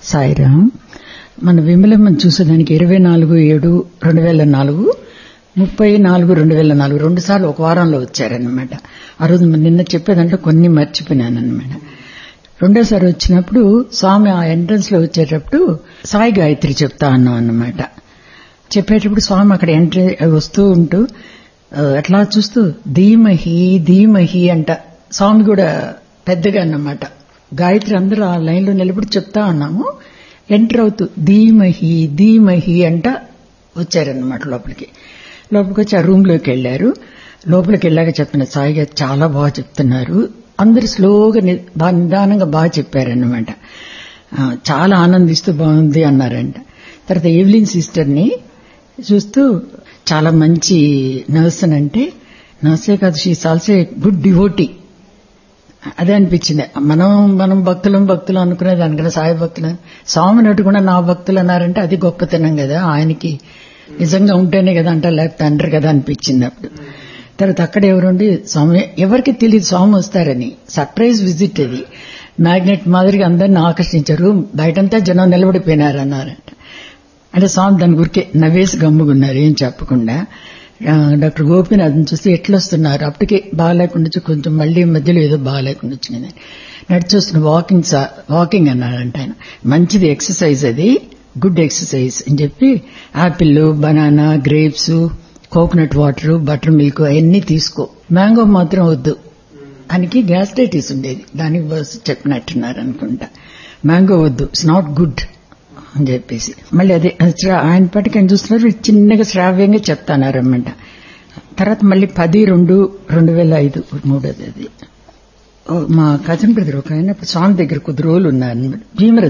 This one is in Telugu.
సాయిరామ్ మన విమలమ్మని చూసేదానికి ఇరవై నాలుగు ఏడు రెండు వేల నాలుగు ముప్పై నాలుగు రెండు వేల నాలుగు రెండు సార్లు ఒక వారంలో వచ్చారనమాట ఆ రోజు నిన్న చెప్పేదంటే కొన్ని మర్చిపోయినానమాట రెండోసారి వచ్చినప్పుడు స్వామి ఆ ఎంట్రన్స్ లో వచ్చేటప్పుడు సాయి గాయత్రి చెప్తా అన్నాం అన్నమాట చెప్పేటప్పుడు స్వామి అక్కడ ఎంట్రీ వస్తూ ఉంటూ అట్లా చూస్తూ ధీమహి ధీమహి అంట స్వామి కూడా పెద్దగా అన్నమాట గాయత్రి అందరూ ఆ లైన్లో నిలబడి చెప్తా ఉన్నాము ఎంటర్ అవుతూ ధీమహి ధీమహి అంట వచ్చారన్నమాట లోపలికి లోపలికి వచ్చి ఆ రూమ్ లోకి వెళ్లారు లోపలికి వెళ్ళాక చెప్పిన సాయి గారు చాలా బాగా చెప్తున్నారు అందరు స్లోగా బాగా నిదానంగా బాగా చెప్పారన్నమాట చాలా ఆనందిస్తూ బాగుంది అన్నారంట తర్వాత ఎవలిన్ సిస్టర్ని చూస్తూ చాలా మంచి నర్స్ అని అంటే నర్సే కాదు షీస్ ఆల్సో గుడ్ డివోటీ అదే అనిపించింది మనం మనం భక్తులం భక్తులు అనుకునే దానికన్నా సాయి భక్తులు స్వామి నటు కూడా నా భక్తులు అన్నారంటే అది గొప్పతనం కదా ఆయనకి నిజంగా ఉంటేనే కదా అంటే లేకపోతే అంటారు కదా అనిపించింది అప్పుడు తర్వాత అక్కడ ఎవరుండి స్వామి ఎవరికి తెలియదు స్వామి వస్తారని సర్ప్రైజ్ విజిట్ అది మ్యాగ్నెట్ మాదిరిగా అందరిని ఆకర్షించారు బయటంతా జనం నిలబడిపోయినారు అన్నారంట అంటే స్వామి దాని గురికే నవ్వేసి గమ్ముకున్నారు ఏం చెప్పకుండా డాక్టర్ గోపీనాథ్ని చూస్తే ఎట్లొస్తున్నారు అప్పటికే బాగాలేకుండా కొంచెం మళ్లీ మధ్యలో ఏదో బాగాలేకుండా వచ్చింది నడిచొస్తున్న వాకింగ్ వాకింగ్ అన్నాడంట ఆయన మంచిది ఎక్సర్సైజ్ అది గుడ్ ఎక్సర్సైజ్ అని చెప్పి apple banana grapes coconut water butter milk అవన్నీ తీసుకో మ్యాంగో మాత్రం వద్దు ఆయనకి గ్యాస్ట్రైటిస్ ఉండేది దానికి చెప్పినట్టున్నారు అనుకుంటా మ్యాంగో వద్దు ఇట్స్ నాట్ గుడ్ అని చెప్పేసి మళ్ళీ అదే ఆయన పాటికి ఆయన చూస్తున్నారు చిన్నగా శ్రావ్యంగా చెప్తానారన్నమాట తర్వాత మళ్ళీ పది రెండు రెండు వేల ఐదు మూడోది అది మా కజన్ బ్రదర్ ఒక ఆయన స్వామి దగ్గర కొద్ది రోజులు ఉన్నారు భీమర